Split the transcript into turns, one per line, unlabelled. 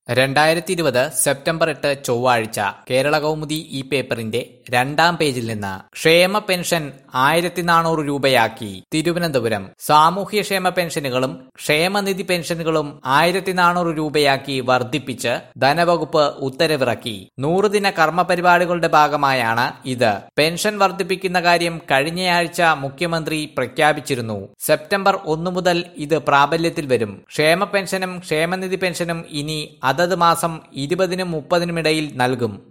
രണ്ടായിരത്തി ഇരുപത് സെപ്റ്റംബർ എട്ട് ചൊവ്വാഴ്ച കേരള കൗമുദി ഈ പേപ്പറിന്റെ രണ്ടാം പേജിൽ നിന്ന് ക്ഷേമ പെൻഷൻ ആയിരത്തി നാനൂറ് രൂപയാക്കി തിരുവനന്തപുരം സാമൂഹ്യക്ഷേമ പെൻഷനുകളും ക്ഷേമനിധി പെൻഷനുകളും ആയിരത്തി നാനൂറ് രൂപയാക്കി വർദ്ധിപ്പിച്ച് ധനവകുപ്പ് ഉത്തരവിറക്കി നൂറുദിന കർമ്മ പരിപാടികളുടെ ഭാഗമായാണ് ഇത് പെൻഷൻ വർദ്ധിപ്പിക്കുന്ന കാര്യം കഴിഞ്ഞയാഴ്ച മുഖ്യമന്ത്രി പ്രഖ്യാപിച്ചിരുന്നു സെപ്റ്റംബർ ഒന്നു മുതൽ ഇത് പ്രാബല്യത്തിൽ വരും ക്ഷേമ പെൻഷനും ക്ഷേമനിധി പെൻഷനും ഇനി അതത് മാസം ഇരുപതിനും മുപ്പതിനും ഇടയിൽ നൽകും